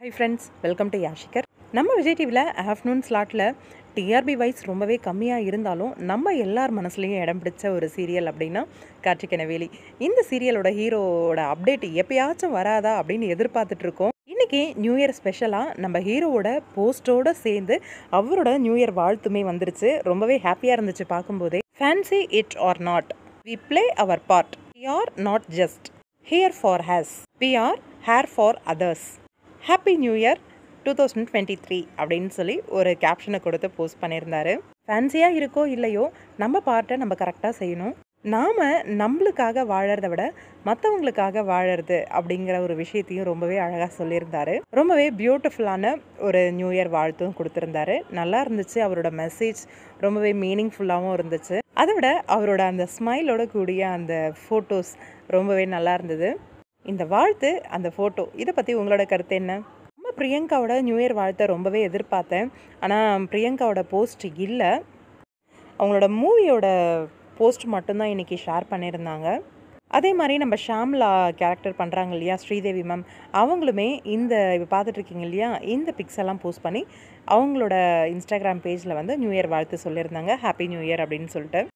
high friends welcome to யாஷிகர் நம்ம விஜய் டிவியில் ஆஃப்டர்நூன் ஸ்லாட்டில் டிஆர்பி வைஸ் ரொம்பவே கம்மியாக இருந்தாலும் நம்ம எல்லார் மனசுலையும் இடம் பிடிச்ச ஒரு சீரியல் அப்படின்னா கார்த்திகை நவேலி இந்த சீரியலோட ஹீரோவோட அப்டேட் எப்பயாச்சும் வராதா அப்படின்னு எதிர்பார்த்துட்டு இருக்கோம் இன்றைக்கி நியூ இயர் ஸ்பெஷலாக நம்ம ஹீரோவோட போஸ்ட்டோடு சேர்ந்து அவரோட நியூ இயர் வாழ்த்துமே வந்துருச்சு ரொம்பவே ஹாப்பியாக இருந்துச்சு பார்க்கும்போதே fancy it are not we play our part we are not just here for haze we are here for others happy new year two thousand twenty three அப்படின்னு சொல்லி ஒரு கேப்ஷனை கொடுத்து போஸ்ட் பண்ணியிருந்தாரு ஃபேன்சியாக இருக்கோ இல்லையோ நம்ம பார்ட்டை நம்ம கரெக்டாக செய்யணும் நாம் நம்மளுக்காக வாழறத விட மற்றவங்களுக்காக வாழறது அப்படிங்கிற ஒரு விஷயத்தையும் ரொம்பவே அழகாக சொல்லியிருந்தாரு ரொம்பவே பியூட்டிஃபுல்லான ஒரு நியூ இயர் வாழ்த்தும் கொடுத்துருந்தாரு நல்லா இருந்துச்சு அவரோட மெசேஜ் ரொம்பவே மீனிங்ஃபுல்லாகவும் இருந்துச்சு அதை விட அவரோட அந்த ஸ்மைலோட கூடிய அந்த ஃபோட்டோஸ் ரொம்பவே நல்லா இருந்தது இந்த வாழ்த்து அந்த ஃபோட்டோ இதை பற்றி உங்களோட கருத்து என்ன நம்ம பிரியங்காவோட நியூ இயர் வாழ்த்தை ரொம்பவே எதிர்பார்த்தேன் ஆனால் பிரியங்காவோட போஸ்ட் இல்லை அவங்களோட மூவியோட போஸ்ட் மட்டும்தான் இன்றைக்கி ஷேர் பண்ணியிருந்தாங்க அதே மாதிரி நம்ம ஷாம்லா கேரக்டர் பண்ணுறாங்க இல்லையா ஸ்ரீதேவி மேம் அவங்களுமே இந்த இப்போ பார்த்துட்ருக்கீங்க இல்லையா இந்த பிக்ஸ் எல்லாம் போஸ்ட் பண்ணி அவங்களோட இன்ஸ்டாகிராம் பேஜில் வந்து நியூ இயர் வாழ்த்து சொல்லியிருந்தாங்க ஹாப்பி நியூ இயர் அப்படின்னு சொல்லிட்டு